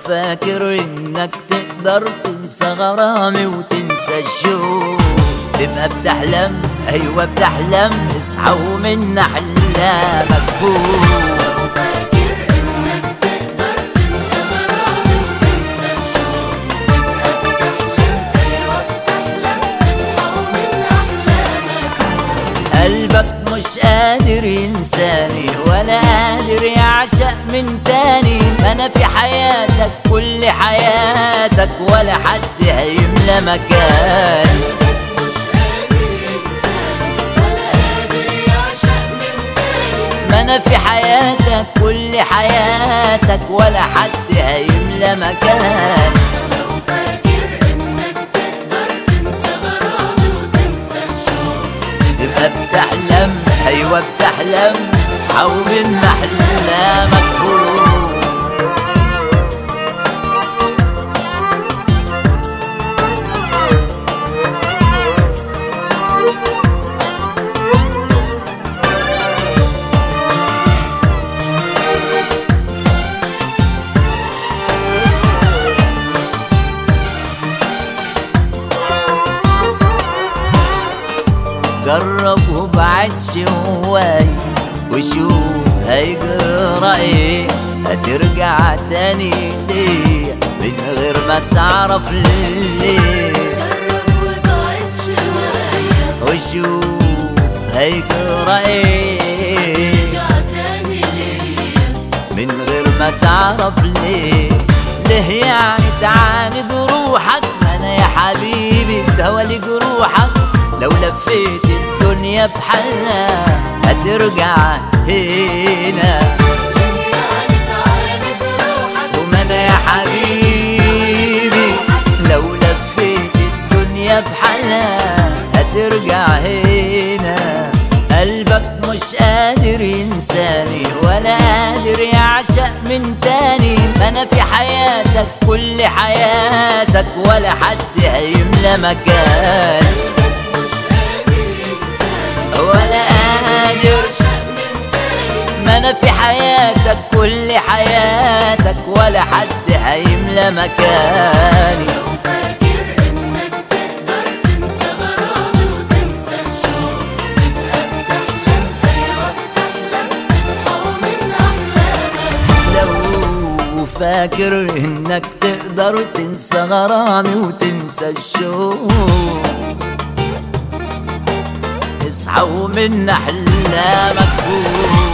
فاكر انك تقدر تنسى غرامي وتنسى الشوق تبقى بتحلم ايوه بتحلم اصحى ومن احلامك فوق لو فاكر انك تقدر تنسى غرامي وتنسى الشوق تبقى بتحلم ايوه بتحلم تصحى ومن احلامك قلبك مش قادر ينساني ولا قادر يعشق من تاني ما انا في حياتك كل حياتك ولا حد هيملى مكاني مش قادر ينساني ولا قادر يعشق من تاني ما انا في حياتك كل حياتك ولا حد هيملى مكاني لو فاكر انك تقدر تنسى غرامي وتنسى الشوق تبقى بتحلم ايوه بتحلم اصحى ومن احلامك فوق جرب وبعدش هواي وشوف هيجرى ايه هترجع تاني ليه من غير ما تعرف ليه جرب وبعد شوية وشوف هيجرى ايه رجع تاني ليا من غير ما تعرف ليه ليه يعني تعاند روحك ما انا يا حبيبي دولي جروحك لو لفيت الدنيا بحالها هترجع هنا يعني تعاند روحك وما انا يا حبيبي لو لفيت الدنيا بحالها هترجع هنا قلبك مش قادر ينساني ولا قادر يعشق من تاني ما انا في حياتك كل حياتك ولا حد هيملى مكاني مش قادر ينساني ولا قادر يعشق من تاني ما انا في حياتك كل حياتك ولا حد هيملى مكاني لو فاكر انك تقدر تنسى غرامي وتنسى الشوق تبقى بتحلم ايوه بتحلم تصحى ومن احلامك لو فاكر انك تقدر تنسى غرامي وتنسى الشوق اصحى ومن احلامك فوق